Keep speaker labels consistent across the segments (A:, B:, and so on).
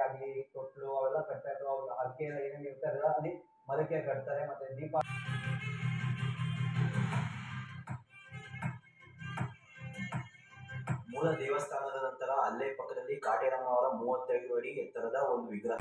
A: ಆಗ್ಲಿ ತೊಟ್ಲು ಅವೆಲ್ಲ ಕಟ್ತಾ ಇದ್ರು ಅವ್ರ ಹರಕೆ ಎಲ್ಲ ಏನೇನು ಇರ್ತಾರೆ ಅಲ್ಲಿ ಮರಕ್ಕೆ ಕಟ್ತಾರೆ ಮತ್ತೆ ದೀಪ
B: ಮೂಲ ದೇವಸ್ಥಾನದ ನಂತರ ಅಲ್ಲೇ ಪಕ್ಕದಲ್ಲಿ ಕಾಟೇರಮ್ಮ ಅವರ ಮೂವತ್ತೈದು ಅಡಿ ಎತ್ತರದ ಒಂದು ವಿಗ್ರಹ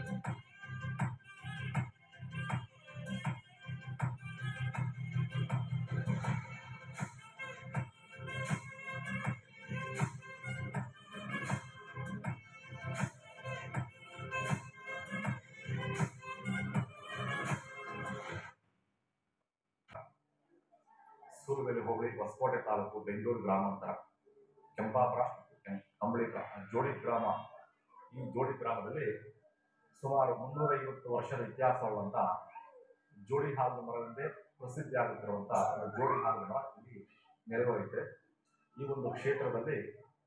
C: ಸೂರುಗಲ್ಲಿ ಹೋಬಳಿ ಹೊಸಕೋಟೆ ತಾಲೂಕು ಬೆಂಗಳೂರು ಗ್ರಾಮಾಂತರ ಕೆಂಪಾಪುರ ಕೆಂ- ಕಂಬಳಿಪುರ ಜೋಡಿ ಗ್ರಾಮ ಈ ಜೋಡಿ ಗ್ರಾಮದಲ್ಲಿ ಸುಮಾರು ಮುನ್ನೂರೈವತ್ತು ವರ್ಷದ ಇತಿಹಾಸವುಳ್ಳಂಥ ಜೋಡಿ ಹಾಲು ಮರವೆಂದೇ ಪ್ರಸಿದ್ಧಿಯಾಗುತ್ತಿರುವಂಥ ಒಂದು ಜೋಡಿ ಹಾಲು ಮರ ಇಲ್ಲಿ ನೆರವೇರಿದೆ ಈ ಒಂದು ಕ್ಷೇತ್ರದಲ್ಲಿ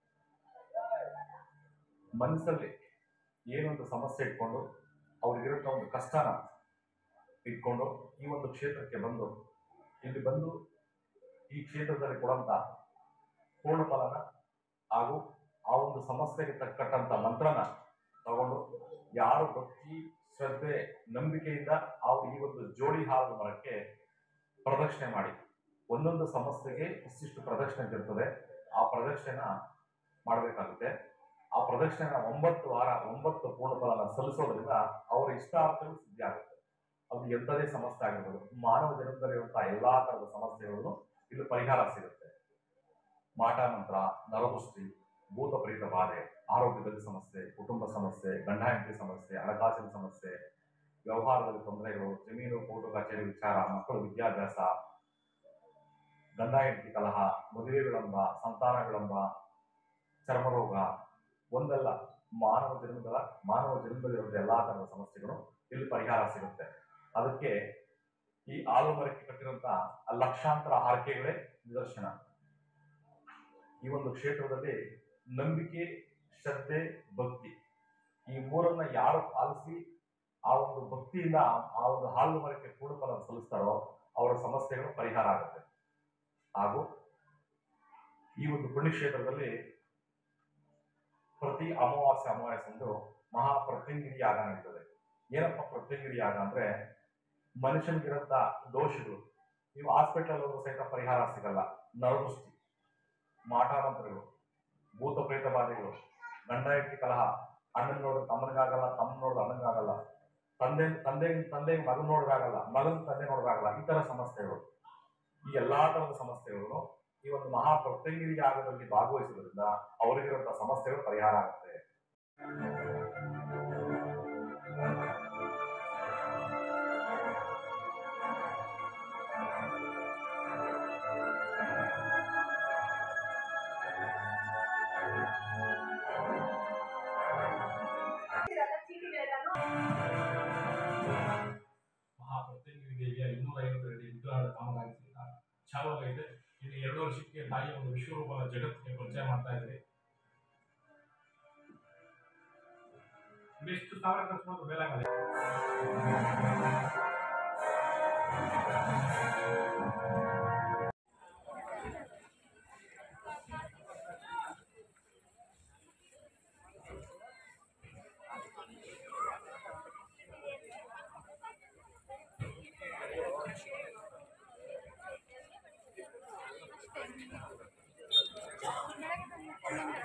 C: ಮನಸ್ಸಲ್ಲಿ ಏನೊಂದು ಸಮಸ್ಯೆ ಇಟ್ಕೊಂಡು ಅವ್ರಿಗಿರುವಂಥ ಒಂದು ಕಷ್ಟನ ಇಟ್ಕೊಂಡು ಈ ಒಂದು ಕ್ಷೇತ್ರಕ್ಕೆ ಬಂದು ಇಲ್ಲಿ ಬಂದು ಈ ಕ್ಷೇತ್ರದಲ್ಲಿ ಕೊಡುವಂತ ಪೂರ್ಣ ಫಲನ ಹಾಗೂ ಆ ಒಂದು ಸಮಸ್ಯೆಗೆ ತಕ್ಕಂತ ಮಂತ್ರನ ತಗೊಂಡು ಯಾರು ಭಕ್ತಿ ಶ್ರದ್ಧೆ ನಂಬಿಕೆಯಿಂದ ಆ ಈ ಒಂದು ಜೋಡಿ ಹಾಲು ಮರಕ್ಕೆ ಪ್ರದಕ್ಷಿಣೆ ಮಾಡಿ ಒಂದೊಂದು ಸಮಸ್ಯೆಗೆ ಇಷ್ಟಿಷ್ಟು ಪ್ರದಕ್ಷಿಣೆ ಇರ್ತದೆ ಆ ಪ್ರದಕ್ಷಿಣೆನ ಮಾಡಬೇಕಾಗುತ್ತೆ ಆ ಪ್ರದಕ್ಷಿಣೆನ ಒಂಬತ್ತು ವಾರ ಒಂಬತ್ತು ಪೂರ್ಣ ಫಲನ ಸಲ್ಲಿಸೋದ್ರಿಂದ ಅವರ ಇಷ್ಟಾರ್ಥಗಳು ಸಿದ್ಧಿ ಆಗುತ್ತೆ ಅದು ಎಂಥದೇ ಸಮಸ್ಯೆ ಆಗಿರ್ಬೋದು ಮಾನವ ಜನ್ಮದಲ್ಲಿರುವಂತಹ ಎಲ್ಲಾ ತರದ ಸಮಸ್ಯೆಗಳು ಇಲ್ಲಿ ಪರಿಹಾರ ಸಿಗುತ್ತೆ ಮಾಟ ಮಂತ್ರ ನರದೃಷ್ಟಿ ಭೂತ ಪ್ರೇತ ಬಾಧೆ ಆರೋಗ್ಯದಲ್ಲಿ ಸಮಸ್ಯೆ ಕುಟುಂಬ ಸಮಸ್ಯೆ ಗಂಡ ಹೆಂಡತಿ ಸಮಸ್ಯೆ ಹಣಕಾಸಿನ ಸಮಸ್ಯೆ ವ್ಯವಹಾರದಲ್ಲಿ ತೊಂದರೆಗಳು ಜಮೀನು ಕೋರ್ಟು ಕಚೇರಿ ವಿಚಾರ ಮಕ್ಕಳ ವಿದ್ಯಾಭ್ಯಾಸ ಗಂಡ ಹೆಂಡತಿ ಕಲಹ ಮದುವೆ ವಿಳಂಬ ಸಂತಾನ ವಿಳಂಬ ಚರ್ಮರೋಗ ಒಂದಲ್ಲ ಮಾನವ ಜನ್ಮದ ಮಾನವ ಜನ್ಮದಲ್ಲಿರುವ ಎಲ್ಲಾ ತರದ ಸಮಸ್ಯೆಗಳು ಇಲ್ಲಿ ಪರಿಹಾರ ಸಿಗುತ್ತೆ ಅದಕ್ಕೆ ಈ ಆಲು ಮರಕ್ಕೆ ಕಟ್ಟಿರುವಂತ ಲಕ್ಷಾಂತರ ಆರ್ಕೆಗಳೇ ನಿದರ್ಶನ ಈ ಒಂದು ಕ್ಷೇತ್ರದಲ್ಲಿ ನಂಬಿಕೆ ಶ್ರದ್ಧೆ ಭಕ್ತಿ ಈ ಮೂರನ್ನ ಯಾರು ಪಾಲಿಸಿ ಆ ಒಂದು ಭಕ್ತಿಯಿಂದ ಆ ಒಂದು ಹಾಲು ಮರಕ್ಕೆ ಪೂರ್ಣ ಫಲ ಸಲ್ಲಿಸ್ತಾರೋ ಅವರ ಸಮಸ್ಯೆಗಳು ಪರಿಹಾರ ಆಗುತ್ತೆ ಹಾಗೂ ಈ ಒಂದು ಪುಣ್ಯಕ್ಷೇತ್ರದಲ್ಲಿ ಪ್ರತಿ ಅಮಾವಾಸ್ಯೆ ಅಮಾವಾಸ್ಯೆಂದು ಮಹಾ ಪ್ರತ್ಯಂಗಿರಿ ಯಾಗ ನಡೀತದೆ ಏನಪ್ಪ ಪ್ರತ್ಯಂಗಿರಿ ಯಾಗ ಅಂದ್ರೆ ಮನುಷ್ಯನಿಗಿರಂತ ದೋಷಗಳು ನೀವು ಹಾಸ್ಪಿಟಲ್ ಸಹಿತ ಪರಿಹಾರ ಸಿಗಲ್ಲ ನರದೃಷ್ಟಿ ಮಾಟಾನಂತರಗಳು ಭೂತ ಪ್ರೇತ ಬಾಧೆಗಳು ಗಂಡ ಹೆಂಡತಿ ಕಲಹ ಅಣ್ಣನ ನೋಡಿದ್ರೆ ತಮ್ಮನಿಗಾಗಲ್ಲ ತಮ್ಮ ನೋಡಿದ್ರೆ ಅಣ್ಣನಿಗಾಗಲ್ಲ ತಂದೆ ತಂದೆ ತಂದೆ ಮಗನ್ ನೋಡೋದಾಗಲ್ಲ ಮಗನ್ ತಂದೆ ನೋಡೋದಾಗಲ್ಲ ಈ ತರ ಸಮಸ್ಯೆಗಳು ಈ ಎಲ್ಲಾ ತರದ ಸಮಸ್ಯೆಗಳು ಈ ಒಂದು ಮಹಾ ಪ್ರತ್ಯಂಗಿರಿ ಯಾಗದಲ್ಲಿ ಭಾಗವಹಿಸುವುದರಿಂದ ಅವರಿಗಿರುವಂತಹ ಸಮಸ್ಯೆಗಳು ಪರಿಹಾರ ಆಗುತ್ತೆ
D: ಮಹಾಪ್ರತ್ಯಂಗಿರಿ ದೇವಿಯ ಇನ್ನೂರ ಐವತ್ತು ಅಡಿ ವಿಗ್ರಹದ ಕಾಮಗಾರಿ ಸಹಿತ ಚಾಲುವಾಗೈತೆ ಇನ್ನು ಎರಡು ವರ್ಷಕ್ಕೆ ತಾಯಿಯ ಒಂದು ವಿಶ್ವರೂಪದ ಜಗತ್ತಿಗೆ ಪರಿಚಯ ಮಾಡ್ತಾ ಇದ್ರಿ ಎಷ್ಟು ಸಾವಿರ ಖರ್ಚು ಮಾಡೋದು ಮೇಲಾಗಲ್ಲ
E: Thank you.